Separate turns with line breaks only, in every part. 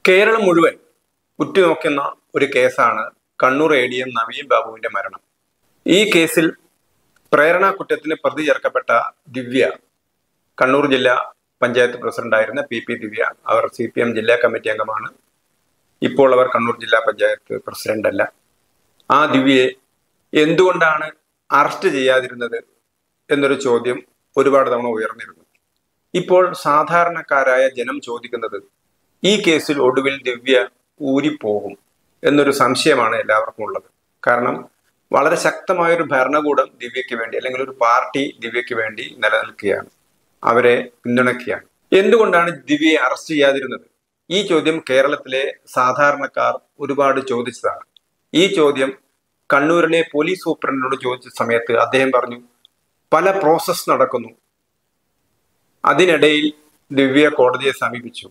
കേരളം മുഴുവൻ ഉറ്റുനോക്കുന്ന ഒരു കേസാണ് Kannur A D M Naveen ബാബുവിന്റെ മരണം ഈ കേസിൽ പ്രേരണ കുറ്റത്തിന് പ്രതി ചേർക്കപ്പെട്ട ദിവ്യ കണ്ണൂർ ജില്ലാ പഞ്ചായത്ത് പ്രസിഡന്റായിരുന്ന പി പി ദിവ്യ അവർ സി പി എം ജില്ലാ കമ്മിറ്റി അംഗമാണ് ഇപ്പോൾ അവർ കണ്ണൂർ ജില്ലാ പഞ്ചായത്ത് പ്രസിഡന്റ് അല്ല ആ ദിവ്യയെ എന്തുകൊണ്ടാണ് അറസ്റ്റ് ചെയ്യാതിരുന്നത് എന്നൊരു ചോദ്യം ഒരുപാട് തവണ ഉയർന്നിരുന്നു ഇപ്പോൾ സാധാരണക്കാരായ ജനം ചോദിക്കുന്നത് ഈ കേസിൽ ഒടുവിൽ ദിവ്യ ഊരിപ്പോകും എന്നൊരു സംശയമാണ് എല്ലാവർക്കും ഉള്ളത് കാരണം വളരെ ശക്തമായൊരു ഭരണകൂടം ദിവ്യയ്ക്ക് വേണ്ടി അല്ലെങ്കിൽ ഒരു പാർട്ടി ദിവ്യയ്ക്ക് വേണ്ടി നിലനിൽക്കുകയാണ് അവരെ പിന്തുണയ്ക്കുകയാണ് എന്തുകൊണ്ടാണ് ദിവ്യയെ അറസ്റ്റ് ചെയ്യാതിരുന്നത് ഈ ചോദ്യം കേരളത്തിലെ സാധാരണക്കാർ ഒരുപാട് ചോദിച്ചതാണ് ഈ ചോദ്യം കണ്ണൂരിലെ പോലീസ് സൂപ്രണ്ടിനോട് ചോദിച്ച സമയത്ത് അദ്ദേഹം പറഞ്ഞു പല പ്രോസസ് നടക്കുന്നു അതിനിടയിൽ ദിവ്യ കോടതിയെ സമീപിച്ചു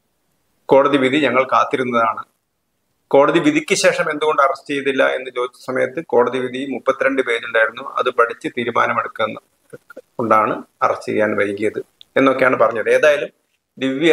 കോടതി വിധി ഞങ്ങൾ കാത്തിരുന്നതാണ് കോടതി വിധിക്ക് ശേഷം എന്തുകൊണ്ട് അറസ്റ്റ് ചെയ്തില്ല എന്ന് ചോദിച്ച സമയത്ത് കോടതി വിധി മുപ്പത്തിരണ്ട് പേജുണ്ടായിരുന്നു അത് പഠിച്ച് തീരുമാനമെടുക്കുന്ന കൊണ്ടാണ് അറസ്റ്റ് ചെയ്യാൻ വൈകിയത് എന്നൊക്കെയാണ് പറഞ്ഞത് ഏതായാലും ദിവ്യ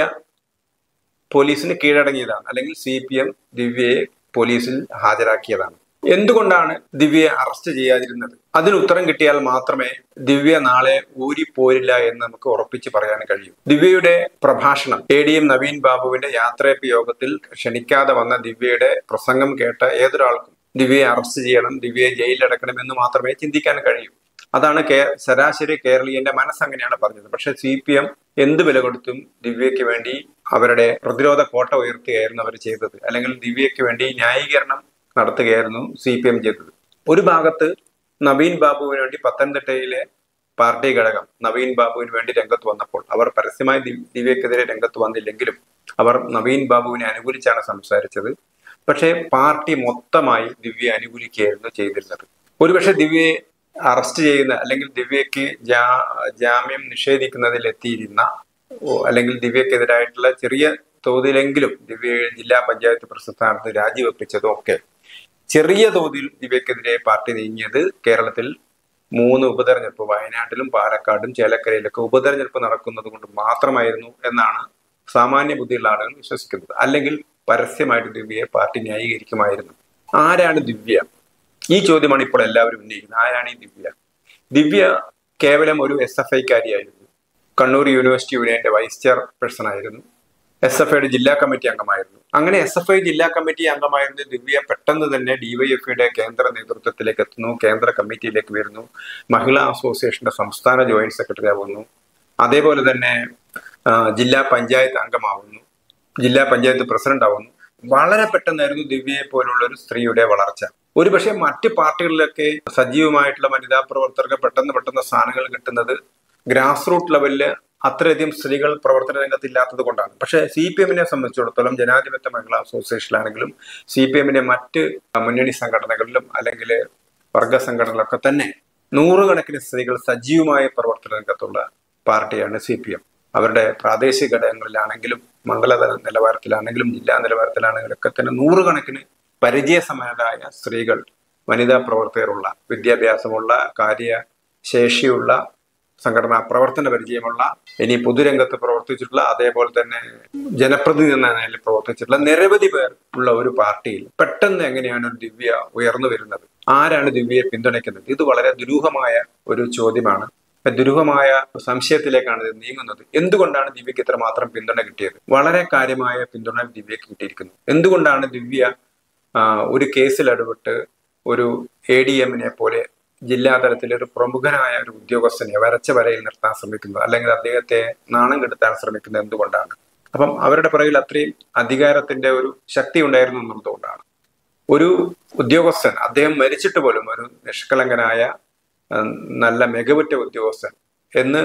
പോലീസിന് കീഴടങ്ങിയതാണ് അല്ലെങ്കിൽ സി പി എം ദിവ്യയെ പോലീസിൽ ഹാജരാക്കിയതാണ് എന്തുകൊണ്ടാണ് ദിവ്യയെ അറസ്റ്റ് ചെയ്യാതിരുന്നത് അതിന് ഉത്തരം കിട്ടിയാൽ മാത്രമേ ദിവ്യ നാളെ ഊരിപ്പോരില്ല എന്ന് നമുക്ക് ഉറപ്പിച്ച് പറയാൻ കഴിയൂ ദിവ്യയുടെ പ്രഭാഷണം എ ഡി എം നവീൻ ബാബുവിന്റെ യാത്രയപ്പ് യോഗത്തിൽ ക്ഷണിക്കാതെ വന്ന ദിവ്യയുടെ പ്രസംഗം കേട്ട ഏതൊരാൾക്കും ദിവ്യയെ അറസ്റ്റ് ചെയ്യണം ദിവ്യയെ ജയിലിലടക്കണം എന്ന് മാത്രമേ ചിന്തിക്കാൻ കഴിയൂ അതാണ് കേ ശരാശരി കേരളീയന്റെ മനസ്സ് അങ്ങനെയാണ് പറഞ്ഞത് പക്ഷെ സി പി എം എന്ത് വില കൊടുത്തും ദിവ്യയ്ക്ക് വേണ്ടി അവരുടെ പ്രതിരോധ കോട്ട ഉയർത്തുകയായിരുന്നു അവർ ചെയ്തത് അല്ലെങ്കിൽ ദിവ്യയ്ക്ക് വേണ്ടി ന്യായീകരണം നടത്തുകയായിരുന്നു സി പി എം ചെയ്തത് ഒരു ഭാഗത്ത് നവീൻ ബാബുവിന് വേണ്ടി പത്തനംതിട്ടയിലെ പാർട്ടി ഘടകം നവീൻ ബാബുവിന് വേണ്ടി രംഗത്ത് വന്നപ്പോൾ അവർ പരസ്യമായി ദിവ- ദിവ്യക്കെതിരെ രംഗത്ത് വന്നില്ലെങ്കിലും അവർ നവീൻ ബാബുവിനെ അനുകൂലിച്ചാണ് സംസാരിച്ചത് പക്ഷേ പാർട്ടി മൊത്തമായി ദിവ്യയെ അനുകൂലിക്കുകയായിരുന്നു ചെയ്തിരുന്നത് ഒരുപക്ഷെ ദിവ്യയെ അറസ്റ്റ് ചെയ്യുന്ന അല്ലെങ്കിൽ ദിവ്യയ്ക്ക് ജാ ജാമ്യം നിഷേധിക്കുന്നതിൽ എത്തിയിരുന്ന ഓ, അല്ലെങ്കിൽ ദിവ്യക്കെതിരായിട്ടുള്ള ചെറിയ തോതിലെങ്കിലും ദിവ്യ ജില്ലാ പഞ്ചായത്ത് പ്രസിഡന്റ് സ്ഥാനത്ത് രാജിവെപ്പിച്ചതും ഒക്കെ ചെറിയ തോതിൽ ദിവ്യക്കെതിരെ പാർട്ടി നീങ്ങിയത് കേരളത്തിൽ മൂന്ന് ഉപതെരഞ്ഞെടുപ്പ് വയനാട്ടിലും പാലക്കാടും ചേലക്കരയിലൊക്കെ ഉപതെരഞ്ഞെടുപ്പ് നടക്കുന്നത് കൊണ്ട് മാത്രമായിരുന്നു എന്നാണ് സാമാന്യ ബുദ്ധിയുള്ള ആളുകൾ വിശ്വസിക്കുന്നത് അല്ലെങ്കിൽ പരസ്യമായിട്ട് ദിവ്യയെ പാർട്ടി ന്യായീകരിക്കുമായിരുന്നു ആരാണ് ദിവ്യ ഈ ചോദ്യമാണ് ഇപ്പോൾ എല്ലാവരും ഉന്നയിക്കുന്നത് ആരാണ് ഈ ദിവ്യ ദിവ്യ കേവലം ഒരു എസ് എഫ് ഐക്കാരിയായിരുന്നു കണ്ണൂർ യൂണിവേഴ്സിറ്റി യൂണിയന്റെ വൈസ് ചെയർപേഴ്സൺ ആയിരുന്നു എസ് എഫ് ഐയുടെ ജില്ലാ കമ്മിറ്റി അംഗമായിരുന്നു അങ്ങനെ എസ് എഫ് ഐ ജില്ലാ കമ്മിറ്റി അംഗമായിരുന്ന ദിവ്യ പെട്ടെന്ന് തന്നെ ഡിവൈഎഫ്ഐയുടെ കേന്ദ്ര നേതൃത്വത്തിലേക്ക് എത്തുന്നു കേന്ദ്ര കമ്മിറ്റിയിലേക്ക് വരുന്നു മഹിളാ അസോസിയേഷന്റെ സംസ്ഥാന ജോയിന്റ് സെക്രട്ടറി ആവുന്നു അതേപോലെ തന്നെ ആ, ജില്ലാ പഞ്ചായത്ത് അംഗമാവുന്നു ജില്ലാ പഞ്ചായത്ത് പ്രസിഡന്റ് ആവുന്നു വളരെ പെട്ടെന്നായിരുന്നു ദിവ്യയെ പോലുള്ള ഒരു സ്ത്രീയുടെ വളർച്ച ഒരുപക്ഷെ മറ്റ് പാർട്ടികളിലൊക്കെ സജീവമായിട്ടുള്ള വനിതാ പ്രവർത്തകർക്ക് പെട്ടെന്ന് പെട്ടെന്ന് സ്ഥാനങ്ങൾ കിട്ടുന്നത് ഗ്രാസ് റൂട്ട് ലെവലില് അത്രയധികം സ്ത്രീകൾ പ്രവർത്തന രംഗത്ത് ഇല്ലാത്തത് കൊണ്ടാണ് പക്ഷേ സി പി എമ്മിനെ സംബന്ധിച്ചിടത്തോളം ജനാധിപത്യ മഹിളാ അസോസിയേഷനിലാണെങ്കിലും സി പി എമ്മിന്റെ മറ്റ് മുന്നണി സംഘടനകളിലും അല്ലെങ്കിൽ വർഗ സംഘടനകളിലൊക്കെ തന്നെ നൂറുകണക്കിന് സ്ത്രീകൾ സജീവമായ പ്രവർത്തന രംഗത്തുള്ള പാർട്ടിയാണ് സി പി എം അവരുടെ പ്രാദേശിക ഘടകങ്ങളിലാണെങ്കിലും മണ്ഡലതല നിലവാരത്തിലാണെങ്കിലും ജില്ലാ നിലവാരത്തിലാണെങ്കിലും ഒക്കെ തന്നെ നൂറുകണക്കിന് പരിചയസമരായ സ്ത്രീകൾ വനിതാ പ്രവർത്തകരുള്ള വിദ്യാഭ്യാസമുള്ള കാര്യശേഷിയുള്ള സംഘടനാ പ്രവർത്തന പരിചയമുള്ള ഇനി പൊതുരംഗത്ത് പ്രവർത്തിച്ചിട്ടുള്ള അതേപോലെ തന്നെ ജനപ്രതിനിധി എന്ന നിലയിൽ പ്രവർത്തിച്ചിട്ടുള്ള നിരവധി പേർ ഉള്ള ഒരു പാർട്ടിയിൽ പെട്ടെന്ന് എങ്ങനെയാണ് ഒരു ദിവ്യ ഉയർന്നു വരുന്നത് ആരാണ് ദിവ്യയെ പിന്തുണയ്ക്കുന്നത് ഇത് വളരെ ദുരൂഹമായ ഒരു ചോദ്യമാണ് ദുരൂഹമായ സംശയത്തിലേക്കാണ് ഇത് നീങ്ങുന്നത് എന്തുകൊണ്ടാണ് ദിവ്യക്ക് ഇത്രമാത്രം പിന്തുണ കിട്ടിയത് വളരെ കാര്യമായ പിന്തുണ ദിവ്യക്ക് കിട്ടിയിരിക്കുന്നു എന്തുകൊണ്ടാണ് ദിവ്യ ആ, ഒരു കേസിൽ ഇടപെട്ട് ഒരു എ ഡി എമ്മിനെ പോലെ ജില്ലാ തലത്തിൽ ഒരു പ്രമുഖനായ ഒരു ഉദ്യോഗസ്ഥനെ വരച്ച വരയിൽ നിർത്താൻ ശ്രമിക്കുന്നത് അല്ലെങ്കിൽ അദ്ദേഹത്തെ നാണം കെടുത്താൻ ശ്രമിക്കുന്നത് എന്തുകൊണ്ടാണ് അപ്പം അവരുടെ പുറകിൽ അത്രയും അധികാരത്തിന്റെ ഒരു ശക്തി ഉണ്ടായിരുന്നു എന്നുള്ളതുകൊണ്ടാണ് ഒരു ഉദ്യോഗസ്ഥൻ അദ്ദേഹം മരിച്ചിട്ട് പോലും ഒരു നിഷ്കളങ്കനായ ആ, നല്ല മികവുറ്റ ഉദ്യോഗസ്ഥൻ എന്ന്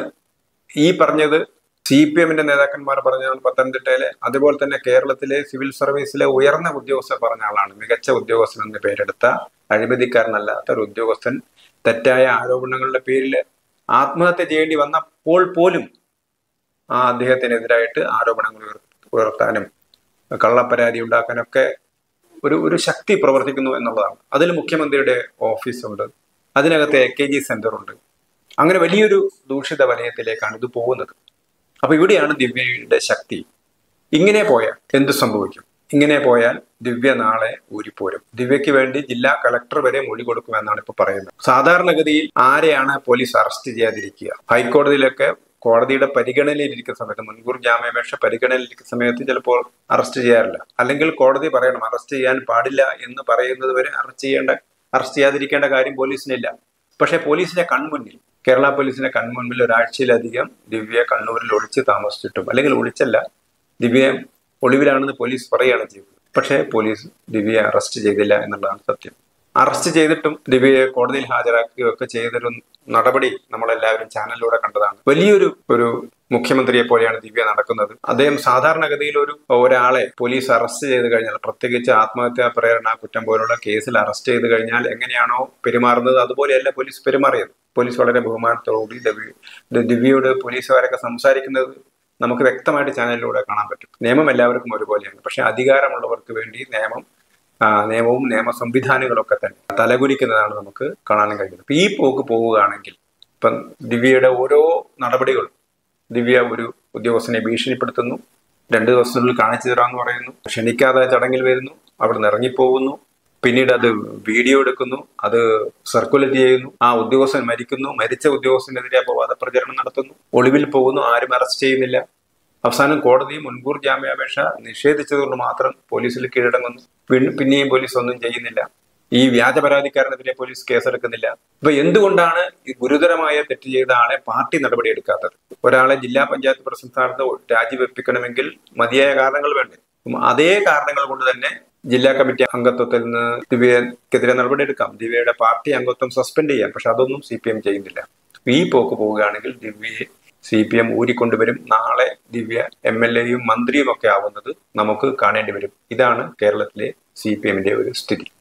ഈ പറഞ്ഞത് സി പി എമ്മിന്റെ നേതാക്കന്മാർ പറഞ്ഞാണ് പത്തനംതിട്ടയിലെ അതുപോലെ തന്നെ കേരളത്തിലെ സിവിൽ സർവീസിലെ ഉയർന്ന ഉദ്യോഗസ്ഥർ പറഞ്ഞ ആളാണ് മികച്ച ഉദ്യോഗസ്ഥൻ എന്ന് പേരെടുത്ത അഴിമതിക്കാരനല്ലാത്ത ഒരു ഉദ്യോഗസ്ഥൻ തെറ്റായ ആരോപണങ്ങളുടെ പേരിൽ ആത്മഹത്യ ചെയ്യേണ്ടി വന്നപ്പോൾ പോലും ആ അദ്ദേഹത്തിനെതിരായിട്ട് ആരോപണങ്ങൾ ഉയർ- ഉയർത്താനും കള്ളപ്പരാതി ഉണ്ടാക്കാനൊക്കെ ഒരു ഒരു ശക്തി പ്രവർത്തിക്കുന്നു എന്നുള്ളതാണ് അതിൽ മുഖ്യമന്ത്രിയുടെ ഓഫീസുണ്ട് അതിനകത്ത് എ കെ ജി സെന്റർ ഉണ്ട് അങ്ങനെ വലിയൊരു ദൂഷിത വലയത്തിലേക്കാണ് ഇത് പോകുന്നത് അപ്പൊ ഇവിടെയാണ് ദിവ്യയുടെ ശക്തി ഇങ്ങനെ പോയാൽ എന്ത് സംഭവിക്കും ഇങ്ങനെ പോയാൽ ദിവ്യ നാളെ ഊരിപ്പോരും ദിവ്യയ്ക്ക് വേണ്ടി ജില്ലാ കളക്ടർ വരെ മൊഴി കൊടുക്കുമെന്നാണ് ഇപ്പൊ പറയുന്നത് സാധാരണഗതിയിൽ ആരെയാണ് പോലീസ് അറസ്റ്റ് ചെയ്യാതിരിക്കുക ഹൈക്കോടതിയിലൊക്കെ കോടതിയുടെ പരിഗണനയിലിരിക്കുന്ന സമയത്ത് മുൻകൂർ ജാമ്യാപേക്ഷ പരിഗണനയിലിരിക്കുന്ന സമയത്ത് ചിലപ്പോൾ അറസ്റ്റ് ചെയ്യാറില്ല അല്ലെങ്കിൽ കോടതി പറയണം അറസ്റ്റ് ചെയ്യാൻ പാടില്ല എന്ന് പറയുന്നത് വരെ അറസ്റ്റ് ചെയ്യേണ്ട അറസ്റ്റ് ചെയ്യാതിരിക്കേണ്ട കാര്യം പോലീസിനില്ല പക്ഷേ പോലീസിന്റെ കൺമുന്നിൽ കേരള പോലീസിന്റെ കൺമുൻപിൽ ഒരാഴ്ചയിലധികം ദിവ്യ കണ്ണൂരിൽ ഒളിച്ച് താമസിച്ചിട്ടും അല്ലെങ്കിൽ ഒളിച്ചല്ല ദിവ്യ ഒളിവിലാണെന്ന് പോലീസ് പറയുകയാണ് ചെയ്തത് പക്ഷേ പോലീസ് ദിവ്യയെ അറസ്റ്റ് ചെയ്തില്ല എന്നുള്ളതാണ് സത്യം അറസ്റ്റ് ചെയ്തിട്ടും ദിവ്യയെ കോടതിയിൽ ഹാജരാക്കുകയൊക്കെ ചെയ്തൊരു നടപടി നമ്മളെല്ലാവരും ചാനലിലൂടെ കണ്ടതാണ് വലിയൊരു ഒരു മുഖ്യമന്ത്രിയെ പോലെയാണ് ദിവ്യ നടക്കുന്നത് അദ്ദേഹം സാധാരണഗതിയിൽ ഒരു ഒരാളെ പോലീസ് അറസ്റ്റ് ചെയ്ത് കഴിഞ്ഞാൽ പ്രത്യേകിച്ച് ആത്മഹത്യാ പ്രേരണ കുറ്റം പോലുള്ള കേസിൽ അറസ്റ്റ് ചെയ്ത് കഴിഞ്ഞാൽ എങ്ങനെയാണോ പെരുമാറുന്നത് അതുപോലെയല്ല പോലീസ് പെരുമാറിയത് പോലീസ് വളരെ ബഹുമാനത്തോടുകൂടി ദിവ്യ ദിവ്യയോട് പോലീസുകാരൊക്കെ സംസാരിക്കുന്നത് നമുക്ക് വ്യക്തമായിട്ട് ചാനലിലൂടെ കാണാൻ പറ്റും നിയമം എല്ലാവർക്കും ഒരുപോലെയാണ് പക്ഷെ അധികാരമുള്ളവർക്ക് വേണ്ടി നിയമം നിയമവും നിയമ സംവിധാനങ്ങളൊക്കെ തന്നെ തലകുലിക്കുന്നതാണ് നമുക്ക് കാണാനും കഴിയുന്നത് ഇപ്പൊ ഈ പോക്ക് പോവുകയാണെങ്കിൽ ഇപ്പം ദിവ്യയുടെ ഓരോ നടപടികളും ദിവ്യ ഒരു ഉദ്യോഗസ്ഥനെ ഭീഷണിപ്പെടുത്തുന്നു രണ്ടു ദിവസത്തിനുള്ളിൽ കാണിച്ചു തരാമെന്ന് പറയുന്നു ക്ഷണിക്കാതെ ചടങ്ങിൽ വരുന്നു അവിടെ നിന്ന് ഇറങ്ങിപ്പോകുന്നു പിന്നീട് അത് വീഡിയോ എടുക്കുന്നു അത് സർക്കുലേറ്റ് ചെയ്യുന്നു ആ ഉദ്യോഗസ്ഥൻ മരിക്കുന്നു മരിച്ച ഉദ്യോഗസ്ഥനെതിരെ അപവാദ പ്രചരണം നടത്തുന്നു ഒളിവിൽ പോകുന്നു ആരും അറസ്റ്റ് ചെയ്യുന്നില്ല അവസാനം കോടതി മുൻകൂർ ജാമ്യാപേക്ഷ നിഷേധിച്ചതുകൊണ്ട് മാത്രം പോലീസിൽ കീഴടങ്ങുന്നു വീണ്ടും പിന്നെയും പോലീസ് ഒന്നും ചെയ്യുന്നില്ല ഈ വ്യാജ പരാതിക്കാരനെതിരെ പോലീസ് കേസെടുക്കുന്നില്ല അപ്പൊ എന്തുകൊണ്ടാണ് ഈ ഗുരുതരമായ തെറ്റ് ചെയ്ത ആളെ പാർട്ടി നടപടി എടുക്കാത്തത് ഒരാളെ ജില്ലാ പഞ്ചായത്ത് പ്രസിഡന്റ് സ്ഥാനത്ത് രാജിവെപ്പിക്കണമെങ്കിൽ മതിയായ കാരണങ്ങൾ വേണ്ടേ അതേ കാരണങ്ങൾ കൊണ്ട് തന്നെ ജില്ലാ കമ്മിറ്റി അംഗത്വത്തിൽ നിന്ന് ദിവ്യക്കെതിരെ നടപടിയെടുക്കാം ദിവ്യയുടെ പാർട്ടി അംഗത്വം സസ്പെൻഡ് ചെയ്യാം പക്ഷെ അതൊന്നും സി പി എം ചെയ്യുന്നില്ല ഈ പോക്ക് പോവുകയാണെങ്കിൽ ദിവ്യയെ സി പി എം ഊരിക്കൊണ്ടുവരും നാളെ ദിവ്യ എം എൽ എയും മന്ത്രിയും ഒക്കെ ആവുന്നത് നമുക്ക് കാണേണ്ടി വരും ഇതാണ് കേരളത്തിലെ സി പി എമ്മിന്റെ ഒരു സ്ഥിതി